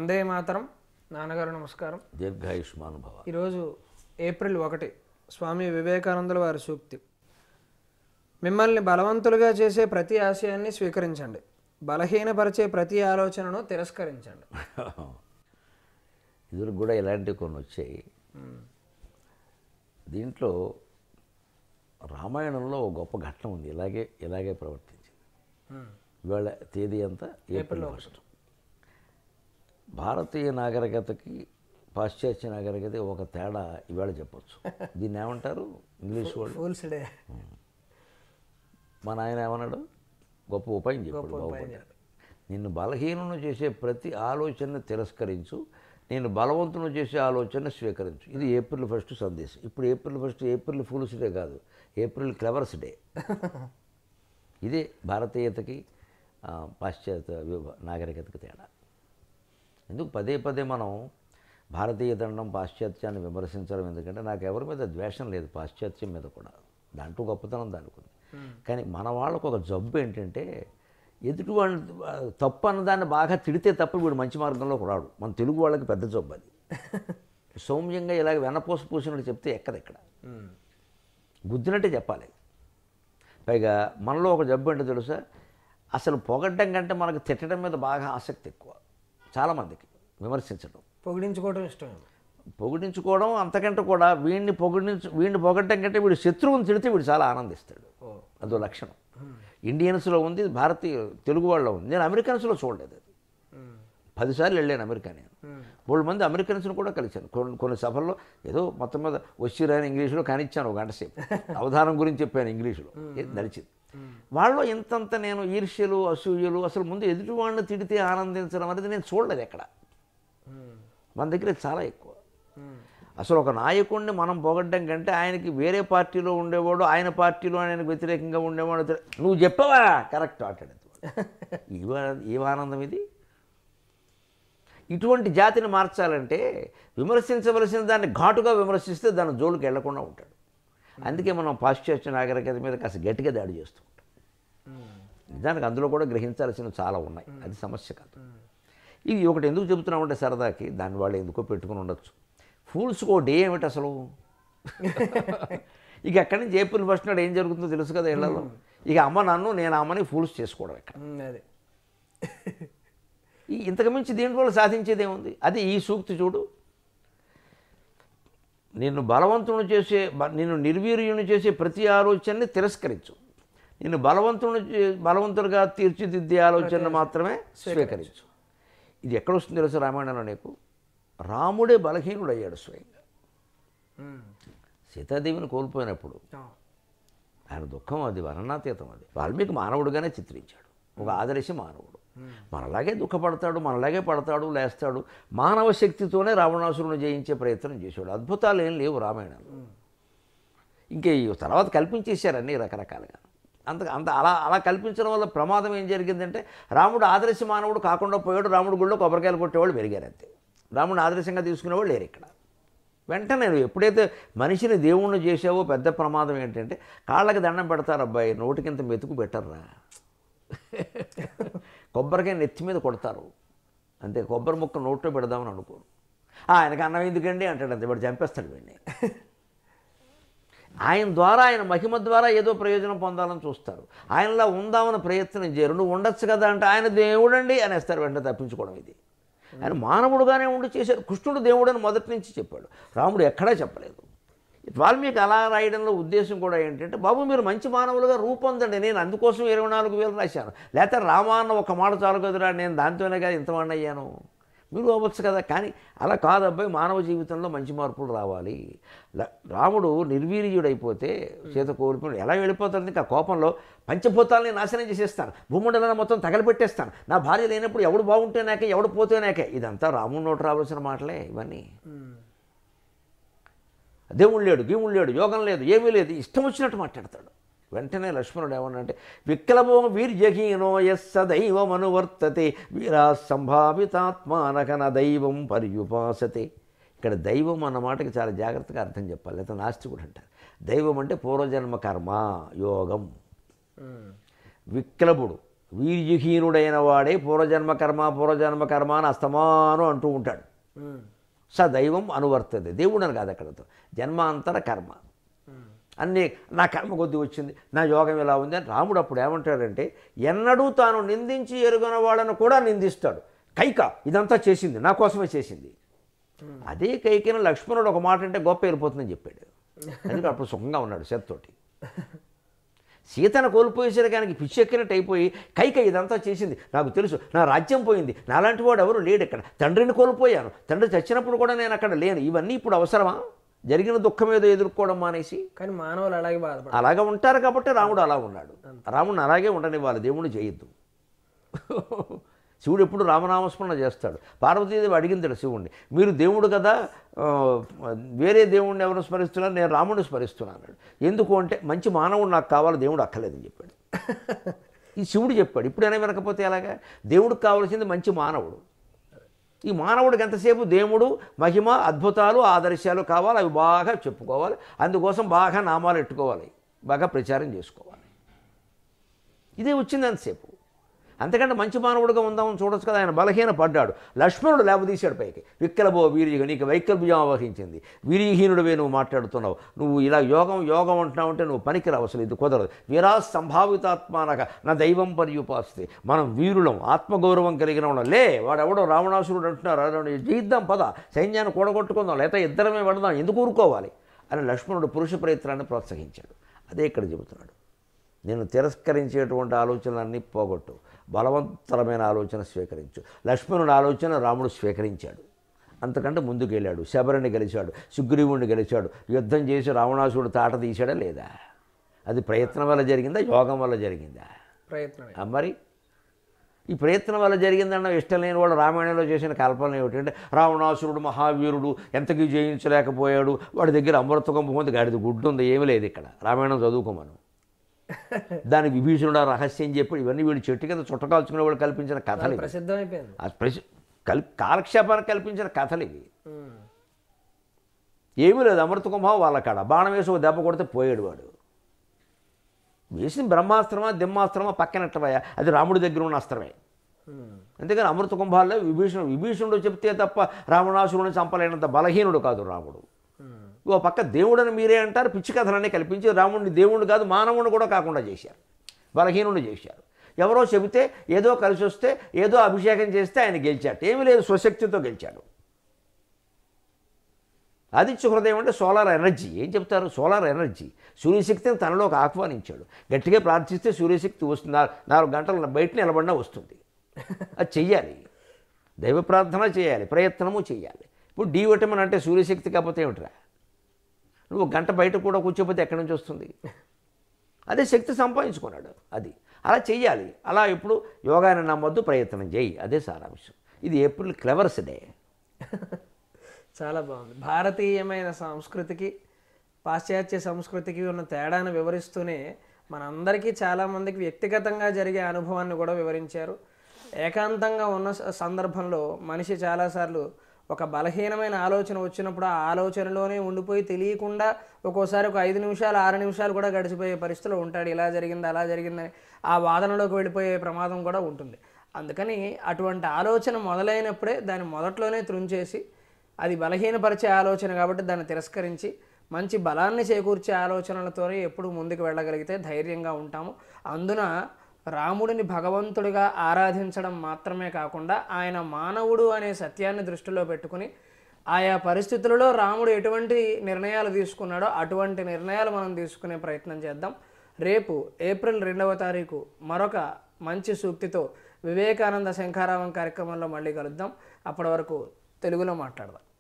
వందే మాతరం నాన్నగారు నమస్కారం దీర్ఘాయుష్మాన్ భవ ఈరోజు ఏప్రిల్ ఒకటి స్వామి వివేకానందుల వారి సూక్తి మిమ్మల్ని బలవంతులుగా చేసే ప్రతి ఆశయాన్ని స్వీకరించండి బలహీనపరిచే ప్రతి ఆలోచనను తిరస్కరించండి ఇదివరకు కూడా ఇలాంటివి కొన్ని వచ్చాయి దీంట్లో రామాయణంలో ఒక గొప్ప ఘట్టం ఉంది ఇలాగే ఇలాగే ప్రవర్తించింది ఇవాళ తేదీ అంతా ఏప్రిల్ ఫస్ట్ భారతీయ నాగరికతకి పాశ్చాత్య నాగరికత ఒక తేడా ఇవాళ చెప్పొచ్చు దీన్ని ఏమంటారు ఇంగ్లీష్ వాళ్ళు ఫూల్స్ డే మా నాయన ఏమన్నాడు గొప్ప ఉపాయం చెప్పాడు బాగుపడ్డాడు నిన్ను బలహీనను చేసే ప్రతి ఆలోచన తిరస్కరించు నేను బలవంతును చేసే ఆలోచన స్వీకరించు ఇది ఏప్రిల్ ఫస్ట్ సందేశం ఇప్పుడు April first April fools day కాదు ఏప్రిల్ క్లవర్స్ డే ఇదే భారతీయతకి ఆ, పాశ్చాత్య విభ- నాగరికతకి తేడా ఎందుకు పదే పదే మనం భారతీయత అనడం పాశ్చాత్యాన్ని విమర్శించడం ఎందుకంటే నాకు ఎవరి మీద ద్వేషం లేదు పాశ్చాత్యం మీద కూడా దాంట్లో గొప్పతనం దానికి ఉంది కానీ మన వాళ్ళకు ఒక జబ్బు ఏంటంటే ఎదుటి వాళ్ళ తప్పు అన్నదాన్ని బాగా తిడితే తప్ప వీడు మంచి మార్గంలోకి రాడు మన తెలుగు వాళ్ళకి పెద్ద జబ్బు అది సౌమ్యంగా ఇలాగ వెనపోస పూసినట్టు చెప్తే ఎక్కదు ఇక్కడ గుద్దినట్టే చెప్పాలి పైగా మనలో ఒక జబ్బు ఏంటో తెలుసా అసలు పొగడ్డం కంటే మనకు తిట్టడం మీద బాగా ఆసక్తి ఎక్కువ చాలామందికి విమర్శించడం పొగిడించుకోవడం ఇష్టం పొగిడించుకోవడం అంతకంటే కూడా వీడిని పొగిడించు వీడిని పొగడ్డం కంటే వీడు శత్రువుని తిడితే వీడు చాలా ఆనందిస్తాడు ఓ అదో లక్షణం ఇండియన్స్లో ఉంది భారతీయ తెలుగు వాళ్ళలో ఉంది నేను అమెరికన్స్లో చూడలేదు అది పదిసార్లు వెళ్ళాను అమెరికా నేను మూడు మంది అమెరికన్స్ని కూడా కలిశాను కొన్ని కొన్ని సభల్లో ఏదో మొత్తం మీద వచ్చిరాని ఇంగ్లీష్లో కానిచ్చాను ఒక గంట సేపు అవధానం గురించి చెప్పాను ఇంగ్లీష్లో ఏది నడిచింది వాళ్ళలో ఇంతంత నేను ఈర్ష్యలు అసూయలు అసలు ముందు ఎదుటి వాళ్ళని తిడితే ఆనందించడం అనేది నేను చూడలేదు ఎక్కడ మన దగ్గర ఇది చాలా ఎక్కువ అసలు ఒక నాయకుడిని మనం పొగడ్డం కంటే ఆయనకి వేరే పార్టీలో ఉండేవాడు ఆయన పార్టీలో ఆయనకు వ్యతిరేకంగా ఉండేవాడు తె- నువ్వు చెప్పవా కరెక్ట్ అంటాడు ఇవ ఏం ఆనందం ఇది ఇటువంటి జాతిని మార్చాలంటే విమర్శించవలసిన దాన్ని ఘాటుగా విమర్శిస్తే దాని జోలికి వెళ్లకుండా ఉంటాడు అందుకే మనం పాశ్చాత్య నాగరికత మీద కాస్త గట్టిగా దాడి చేస్తూ ఉంటాం నిజానికి అందులో కూడా గ్రహించాల్సిన చాలా ఉన్నాయి అది సమస్య కాదు ఇది ఒకటి ఎందుకు చెబుతున్నామంటే సరదాకి దాన్ని వాళ్ళు ఎందుకో పెట్టుకుని ఉండొచ్చు ఫూల్స్కి ఓ డే ఏమిటి అసలు ఇక అక్కడి నుంచి ఏప్రిల్ ఫస్ట్ నాడు ఏం జరుగుతుందో తెలుసు కదా ఇళ్లలో ఇక అమ్మ నన్ను నేను అమ్మని ఫూల్స్ చేసుకోవడం ఇక్కడ అదే ఈ ఇంతకుమించి దీంట్లో సాధించేది ఏముంది అది ఈ సూక్తి చూడు నిన్ను బలవంతుని చేసే బ- నిన్ను నిర్వీర్యుని చేసే ప్రతి ఆలోచనని తిరస్కరించు నిన్ను బలవంతుని చే- బలవంతుడిగా తీర్చిదిద్దే ఆలోచన మాత్రమే స్వీకరించు ఇది ఎక్కడొస్తుంది తెలుసు రామాయణంలో నీకు రాముడే బలహీనుడు అయ్యాడు స్వయంగా సీతాదేవిని కోల్పోయినప్పుడు ఆయన దుఃఖం అది వర్ణనాతీతం అది వాల్మీకి మానవుడుగానే చిత్రించాడు ఒక ఆదర్శ మానవుడు మనలాగే దుఃఖపడతాడు మనలాగే పడతాడు లేస్తాడు మానవ శక్తితోనే రావణాసురుని జయించే ప్రయత్నం చేశాడు అద్భుతాలు ఏం లేవు రామాయణంలో ఇంకే ఈ తర్వాత కల్పించేశారు అన్ని రకరకాలుగా అంత అంత అలా అలా కల్పించడం వల్ల ప్రమాదం ఏం జరిగిందంటే రాముడు ఆదర్శ మానవుడు కాకుండా పోయాడు రాముడు గుళ్ళో కొబ్బరికాయలు కొట్టేవాళ్ళు పెరిగారు అంతే రాముడు ఆదర్శంగా తీసుకునేవాళ్ళు లేరు ఇక్కడ వెంటనే నువ్వు ఎప్పుడైతే మనిషిని దేవుణ్ణి చేసావో పెద్ద ప్రమాదం ఏంటంటే కాళ్ళకి దండం పెడతారు అబ్బాయి నోటికింత మెతుకు పెట్టర్రా కొబ్బరికాయ నెత్తి మీద కొడతారు అంతే కొబ్బరి ముక్క నోట్లో పెడదామని అనుకోరు "ఆ, ఆయనకి అన్నం ఎందుకండి అంటాడు అంతే వాడు చంపేస్తాడు వీడిని ఆయన ద్వారా ఆయన మహిమ ద్వారా ఏదో ప్రయోజనం పొందాలని చూస్తారు ఆయనలా ఉందామని ప్రయత్నం చేయరు నువ్వు ఉండొచ్చు కదా అంటే ఆయన దేవుడండి అనేస్తారు వెంటనే తప్పించుకోవడం ఇది ఆయన మానవుడుగానే ఉండి చేశారు కృష్ణుడు దేవుడని మొదటి నుంచి చెప్పాడు రాముడు ఎక్కడా చెప్పలేదు వాల్మీకి అలా రాయడంలో ఉద్దేశం కూడా ఏంటంటే బాబు మీరు మంచి మానవులుగా రూపొందండి నేను అందుకోసం ఇరవై నాలుగు వేలు రాశాను లేకపోతే రామా అన్న ఒక మాట చాలు కదరా నేను దాంతోనే కదా ఇంతవాడిని అయ్యాను మీరు అవ్వచ్చు కదా కానీ అలా కాదు అబ్బాయి మానవ జీవితంలో మంచి మార్పులు రావాలి ల- రాముడు నిర్వీర్యుడైపోతే చేత కోల్పోయి ఎలా వెళ్ళిపోతాడు ఇంకా కోపంలో పంచభూతాలని నాశనం చేసేస్తాను భూమండలాన్ని మొత్తం తగలబెట్టేస్తాను నా భార్య లేనప్పుడు ఎవడు బాగుంటే నాకే ఎవడు పోతే నాకే ఇదంతా రాముడి నోట రావాల్సిన మాటలే ఇవన్నీ దేవుడు లేడు గీముడు లేడు యోగం లేదు ఏమీ లేదు ఇష్టం వచ్చినట్టు మాట్లాడతాడు వెంటనే లక్ష్మణుడు ఏమన్నంటే విక్లమో వీర్యహీనో ఎస్స దైవం అనువర్తతే వీరా సంభావితాత్మానకన దైవం పర్యుపాసతే ఇక్కడ దైవం అన్న మాటకి చాలా జాగ్రత్తగా అర్థం చెప్పాలి లేదా నాస్తికుడు అంటారు దైవం అంటే పూర్వజన్మ కర్మ యోగం విక్లభుడు వీర్యహీనుడైన వాడే పూర్వజన్మ కర్మ పూర్వజన్మ కర్మ అని అస్తమానం అంటూ ఉంటాడు ఉమ్, స దైవం అనువర్తది దేవుడు అని కాదు అక్కడతో జన్మాంతర కర్మ ఉమ్, అన్నీ నా కర్మ కొద్ది వచ్చింది నా యోగం ఇలా ఉంది అని రాముడు అప్పుడు ఏమంటాడంటే ఎన్నడూ తాను నిందించి ఎరుగన వాళ్ళను కూడా నిందిస్తాడు కైక ఇదంతా చేసింది నా కోసమే చేసింది అదే కైకిన లక్ష్మణుడు ఒక మాట అంటే గొప్ప వెళ్ళిపోతుందని చెప్పాడు అందుకే అప్పుడు సుఖంగా ఉన్నాడు సీతతోటి సీతను కోల్పోయేసరికి ఆయనకి పిచ్చెక్కినట్టు అయిపోయి కైక ఇదంతా చేసింది నాకు తెలుసు నా రాజ్యం పోయింది నాలాంటి వాడు ఎవరు లేడు ఇక్కడ తండ్రిని కోల్పోయాను తండ్రి చచ్చినప్పుడు కూడా నేను అక్కడ లేను ఇవన్నీ ఇప్పుడు అవసరమా జరిగిన దుఃఖం ఏదో ఎదుర్కోవడం మానేసి కానీ మానవులు అలాగే బాధపడతారు అలాగా ఉంటారు కాబట్టి రాముడు అలా ఉన్నాడు రాముడిని అలాగే ఉండనివ్వాలి దేవుడిని చేయొద్దు శివుడు ఎప్పుడు రామనామస్మరణ చేస్తాడు పార్వతీదేవి అడిగింది శివుణ్ణి మీరు దేవుడు కదా ఆ, వేరే దేవుణ్ణి ఎవరు స్మరిస్తున్నారు నేను రాముడిని స్మరిస్తున్నాను అన్నాడు ఎందుకు అంటే మంచి మానవుడు నాకు కావాలి దేవుడు అక్కర్లేదని చెప్పాడు ఈ శివుడు చెప్పాడు ఇప్పుడైనా వినకపోతే ఎలాగా దేవుడికి కావాల్సింది మంచి మానవుడు ఈ మానవుడికి ఎంతసేపు దేవుడు మహిమ అద్భుతాలు ఆదర్శాలు కావాలి అవి బాగా చెప్పుకోవాలి అందుకోసం బాగా నామాలు ఎట్టుకోవాలి బాగా ప్రచారం చేసుకోవాలి ఇదే వచ్చింది అంతసేపు అంతకంటే మంచి మానవుడిగా ఉందామని చూడొచ్చు కదా ఆయన బలహీన పడ్డాడు లక్ష్మణుడు లేవదీశాడు పైకి విక్కలబో వీర్యగా నీకు వైకల్ప్యం వహించింది వీర్యహీనుడివే నువ్వు మాట్లాడుతున్నావు నువ్వు ఇలా యోగం యోగం అంటున్నావు అంటే నువ్వు పనికిరావు అసలు ఇది కుదరదు వీరా సంభావితాత్మానక నా దైవం పర్యుపాస్తే మనం వీరులం ఆత్మగౌరవం కలిగిన వాళ్ళం లే వాడెవడో రావణాసురుడు అంటున్నారు అతను జయిద్దాం పద సైన్యాన్ని కూడగొట్టుకుందాం లేకపోతే ఇద్దరమే పడదాం ఎందుకు ఊరుకోవాలి అని లక్ష్మణుడు పురుష ప్రయత్నాన్ని ప్రోత్సహించాడు అదే ఇక్కడ చెబుతున్నాడు నేను తిరస్కరించేటువంటి ఆలోచనలన్నీ పోగొట్టు బలవంతరమైన ఆలోచన స్వీకరించు లక్ష్మణుడి ఆలోచన రాముడు స్వీకరించాడు అంతకంటే ముందుకు వెళ్ళాడు శబరిని గెలిచాడు సుగ్రీవుడిని గెలిచాడు యుద్ధం చేసి రావణాసుడు తాట తీశాడా లేదా అది ప్రయత్నం వల్ల జరిగిందా యోగం వల్ల జరిగిందా ప్రయత్నమే ఆ మరి ఈ ప్రయత్నం వల్ల జరిగిందన్న ఇష్టం లేని వాడు రామాయణంలో చేసిన కల్పన ఏమిటంటే రావణాసురుడు మహావీరుడు ఎంతకీ జయించలేకపోయాడు వాడి దగ్గర అమృతకం ఉంది గాడిది గుడ్డు ఉంది ఏమీ లేదు ఇక్కడ రామాయణం చదువుకోమను దాని విభీషణుడు ఆ రహస్యం చెప్పి ఇవన్నీ వీళ్ళు చెట్టు కింద చుట్టకాల్చుకునే వాళ్ళు కల్పించిన కథలు ఇవి. ప్రసిద్ధమైపోయింది ఆ ప్రసి కల్ కాలక్షేపానికి కల్పించిన కథలు ఇవి ఉమ్, ఏమీ లేదు అమృత కుంభం వాళ్ళ కాడ బాణం వేసి ఒక దెబ్బ కొడితే పోయాడు వాడు వేసిన బ్రహ్మాస్త్రమా దిమ్మాస్త్రమా పక్కనట్టవయ్యా అది రాముడి దగ్గర ఉన్న అస్త్రమే ఉమ్, అందుకని అమృత కుంభాల్లో విభీషణుడు విభీషణుడు చెప్తే తప్ప రావణాసురుని చంపలేనంత బలహీనుడు కాదు రాముడు ఉమ్, ఓ పక్క దేవుడని మీరే అంటారు పిచ్చి కథలన్నీ కల్పించి రాముడిని దేవుడు కాదు మానవుని కూడా కాకుండా చేశారు బలహీనుడు చేశారు ఎవరో చెబితే ఏదో కలిసి వస్తే ఏదో అభిషేకం చేస్తే ఆయన గెలిచాడు ఏమీ లేదు స్వశక్తితో గెలిచాడు ఆదిత్య హృదయం అంటే సోలార్ ఎనర్జీ ఏం చెప్తారు సోలార్ ఎనర్జీ సూర్యశక్తిని తనలోకి ఆహ్వానించాడు గట్టిగా ప్రార్థిస్తే సూర్యశక్తి వస్తుంది నాలుగు- నాలుగు గంటలు బయట నిలబడినా వస్తుంది అది చెయ్యాలి దైవ ప్రార్థన చేయాలి ప్రయత్నము చేయాలి ఇప్పుడు డి విటమిన్ అంటే సూర్యశక్తి కాకపోతే ఏమిట్రా నువ్వు గంట బయట కూడా కూర్చోపోతే ఎక్కడి నుంచి వస్తుంది అదే శక్తి సంపాదించుకున్నాడు అది అలా చెయ్యాలి అలా ఇప్పుడు యోగాని నమ్మొద్దు ప్రయత్నం చేయి అదే సారాంశం ఇది ఏప్రిల్ క్లెవర్స్ డే చాలా బాగుంది భారతీయమైన సంస్కృతికి పాశ్చాత్య సంస్కృతికి ఉన్న తేడాను వివరిస్తూనే మనందరికీ చాలామందికి వ్యక్తిగతంగా జరిగే అనుభవాన్ని కూడా వివరించారు ఏకాంతంగా ఉన్న స- సందర్భంలో మనిషి చాలాసార్లు ఒక బలహీనమైన ఆలోచన వచ్చినప్పుడు ఆ ఆలోచనలోనే ఉండిపోయి తెలియకుండా ఒక్కోసారి ఒక ఐదు నిమిషాలు ఆరు నిమిషాలు కూడా గడిచిపోయే పరిస్థితిలో ఉంటాడు ఇలా జరిగింది అలా జరిగిందని ఆ వాదనలోకి వెళ్ళిపోయే ప్రమాదం కూడా ఉంటుంది అందుకని అటువంటి ఆలోచన మొదలైనప్పుడే దాన్ని మొదట్లోనే త్రుంచేసి అది బలహీనపరిచే ఆలోచన కాబట్టి దాన్ని తిరస్కరించి మంచి బలాన్ని చేకూర్చే ఆలోచనలతోనే ఎప్పుడు ముందుకు వెళ్ళగలిగితే ధైర్యంగా ఉంటాము అందున రాముడిని భగవంతుడిగా ఆరాధించడం మాత్రమే కాకుండా ఆయన మానవుడు అనే సత్యాన్ని దృష్టిలో పెట్టుకుని ఆయా పరిస్థితులలో రాముడు ఎటువంటి నిర్ణయాలు తీసుకున్నాడో అటువంటి నిర్ణయాలు మనం తీసుకునే ప్రయత్నం చేద్దాం రేపు ఏప్రిల్ రెండవ తారీఖు మరొక మంచి సూక్తితో వివేకానంద శంఖారావం కార్యక్రమంలో మళ్ళీ కలుద్దాం అప్పటి వరకు తెలుగులో మాట్లాడదాం